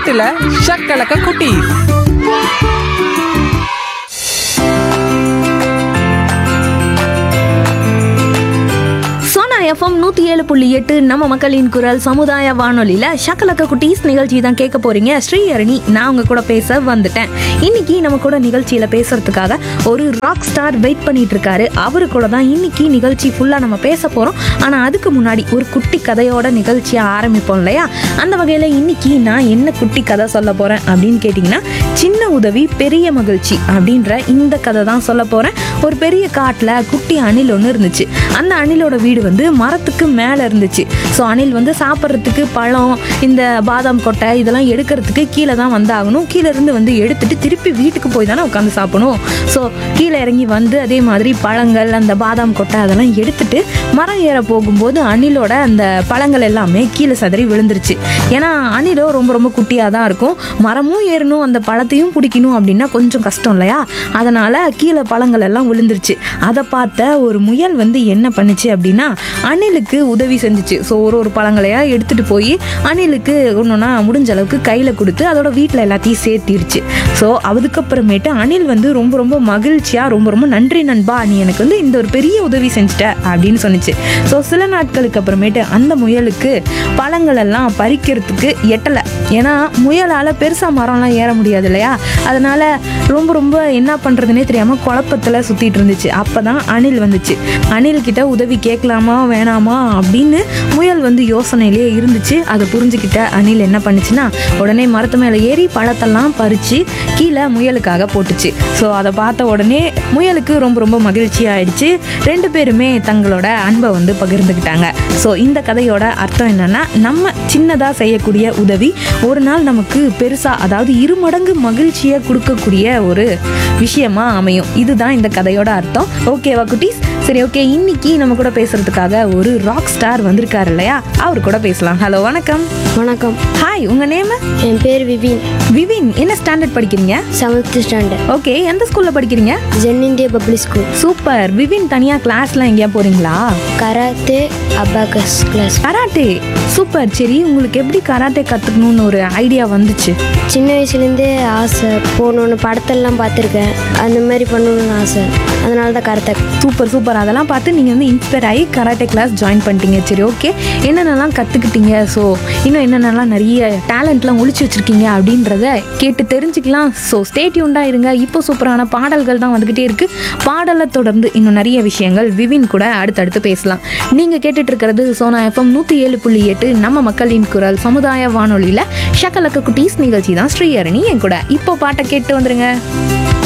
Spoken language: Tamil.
பாட்டுல ஷக்கலக்க குட்டி சோனா எஃப்எம் நூற்றி ஏழு புள்ளி எட்டு நம்ம மக்களின் குரல் சமுதாய வானொலியில் ஷக்கலக்க குட்டீஸ் நிகழ்ச்சி தான் கேட்க போறீங்க ஸ்ரீஹரணி நான் உங்க கூட பேச வந்துட்டேன் இன்னைக்கு நம்ம கூட நிகழ்ச்சியில் பேசுறதுக்காக ஒரு ராக் ஸ்டார் வெயிட் பண்ணிட்டு இருக்காரு அவரு கூட தான் இன்னைக்கு நிகழ்ச்சி ஃபுல்லாக நம்ம பேச போகிறோம் ஆனால் அதுக்கு முன்னாடி ஒரு குட்டி கதையோட நிகழ்ச்சியை ஆரம்பிப்போம் இல்லையா அந்த வகையில் இன்னைக்கு நான் என்ன குட்டி கதை சொல்ல போகிறேன் அப்படின்னு கேட்டிங்கன்னா சின்ன உதவி பெரிய மகிழ்ச்சி அப்படின்ற இந்த கதை தான் சொல்ல போகிறேன் ஒரு பெரிய காட்டில் குட்டி அணில் ஒன்று இருந்துச்சு அந்த அணிலோட வீடு வந்து மரத்துக்கு மேலே இருந்துச்சு ஸோ அணில் வந்து சாப்பிட்றதுக்கு பழம் இந்த பாதாம் கொட்டை இதெல்லாம் எடுக்கிறதுக்கு கீழே தான் வந்தாகணும் கீழே இருந்து வந்து எடுத்துட்டு திருப்பி வீட்டுக்கு போய் தானே உட்காந்து சாப்பிடணும் ஸோ கீழே இறங்கி வந்து அதே மாதிரி பழங்கள் அந்த பாதாம் கொட்டை அதெல்லாம் எடுத்துட்டு மரம் ஏற போகும்போது அணிலோட அந்த பழங்கள் எல்லாமே கீழே சதறி விழுந்துருச்சு ஏன்னா அணிலோ ரொம்ப ரொம்ப குட்டியாக தான் இருக்கும் மரமும் ஏறணும் அந்த பழத்தையும் பிடிக்கணும் அப்படின்னா கொஞ்சம் கஷ்டம் இல்லையா அதனால கீழே பழங்கள் எல்லாம் விழுந்துருச்சு அதை பார்த்த ஒரு முயல் வந்து என்ன பண்ணுச்சு அப்படின்னா அணிலுக்கு உதவி செஞ்சுச்சு ஸோ ஒரு ஒரு பழங்களையா எடுத்துட்டு போய் அணிலுக்கு ஒன்றுனா முடிஞ்ச அளவுக்கு கையில் கொடுத்து அதோட வீட்டில் எல்லாத்தையும் சேர்த்திருச்சு ஸோ அதுக்கப்புறமேட்டு அணில் வந்து ரொம்ப ரொம்ப மகிழ்ச்சியாக ரொம்ப ரொம்ப நன்றி நண்பா நீ எனக்கு வந்து இந்த ஒரு பெரிய உதவி செஞ்சுட்ட அப்படின்னு சொன்னுச்சு ஸோ சில நாட்களுக்கு அப்புறமேட்டு அந்த முயலுக்கு பழங்கள் எல்லாம் பறிக்கிறதுக்கு எட்டலை ஏன்னா முயலால் பெருசாக மரம்லாம் ஏற முடியாது இல்லையா அதனால ரொம்ப ரொம்ப என்ன பண்ணுறதுனே தெரியாமல் குழப்பத்தில் சுற்றிட்டு இருந்துச்சு அப்போ தான் அணில் வந்துச்சு அணில் கிட்ட உதவி கேட்கலாமா வேணாமா அப்படின்னு முயல் வந்து யோசனையிலேயே இருந்துச்சு அதை புரிஞ்சுக்கிட்ட அணில் என்ன பண்ணுச்சுன்னா உடனே மரத்து மேலே ஏறி பழத்தெல்லாம் பறித்து கீழே முயலுக்காக போட்டுச்சு ஸோ அதை பார்த்த உடனே முயலுக்கு ரொம்ப ரொம்ப மகிழ்ச்சி ஆயிடுச்சு ரெண்டு பேருமே தங்களோட அன்பை வந்து பகிர்ந்துக்கிட்டாங்க ஸோ இந்த கதையோட அர்த்தம் என்னன்னா நம்ம சின்னதாக செய்யக்கூடிய உதவி ஒரு நாள் நமக்கு பெருசாக அதாவது இரு மடங்கு மகிழ்ச்சியை கொடுக்கக்கூடிய ஒரு விஷயமா அமையும் இதுதான் இந்த கதையோட அர்த்தம் ஓகேவா குட்டீஸ் சரி ஓகே இன்னைக்கு நம்ம கூட பேசுறதுக்காக ஒரு ராக் ஸ்டார் வந்திருக்காரு இல்லையா அவர் கூட பேசலாம் ஹலோ வணக்கம் வணக்கம் ஹாய் உங்க நேம் என் பேர் விபின் விவின் என்ன ஸ்டாண்டர்ட் படிக்கிறீங்க செவன்த் ஸ்டாண்டர்ட் ஓகே எந்த ஸ்கூல்ல படிக்கிறீங்க Gen India public school super Vivin தனியா கிளாஸ்லாம் எங்கேயா போறீங்களா karate abacus class karate super சரி உங்களுக்கு எப்படி கராட்டே கத்துக்கணும்னு ஒரு ஐடியா வந்துச்சு சின்ன வயசுலேருந்தே ஆசை போகணுன்னு படத்தெல்லாம் பார்த்துருக்கேன் அந்த மாதிரி பண்ணணும்னு ஆசை அதனால தான் கராத்தே சூப்பர் சூப்பர் அதெல்லாம் பார்த்து நீங்கள் வந்து இன்ஸ்பயர் ஆகி கராட்டே கிளாஸ் ஜாயின் பண்ணிட்டீங்க சரி ஓகே என்னென்னலாம் கற்றுக்கிட்டீங்க ஸோ இன்னும் என்னென்னலாம் நிறைய டேலண்ட்லாம் ஒழிச்சு வச்சுருக்கீங்க அப்படின்றத கேட்டு தெரிஞ்சுக்கலாம் ஸோ ஸ்டேட்யூண்டாக இருங்க இப்போ சூப்பரான பாடல்கள் தான் வந்துக்கிட்டே இருக்குது பாடலை தொடர்ந்து இன்னும் நிறைய விஷயங்கள் விவின் கூட அடுத்தடுத்து பேசலாம் நீங்கள் கேட்டுட்டு இருக்கிறது சோனா எஃப்எம் நூற்றி ஏழு புள்ளி எட்டு நம்ம மக்களின் குரல் சமுதாய வானொலியில் ஷக்கலக்க குட்டீஸ் நிகழ்ச்சி தான் ஸ்ரீஹரணி என் கூட இப்போ பாட்டை கேட்டு வந்துருங்க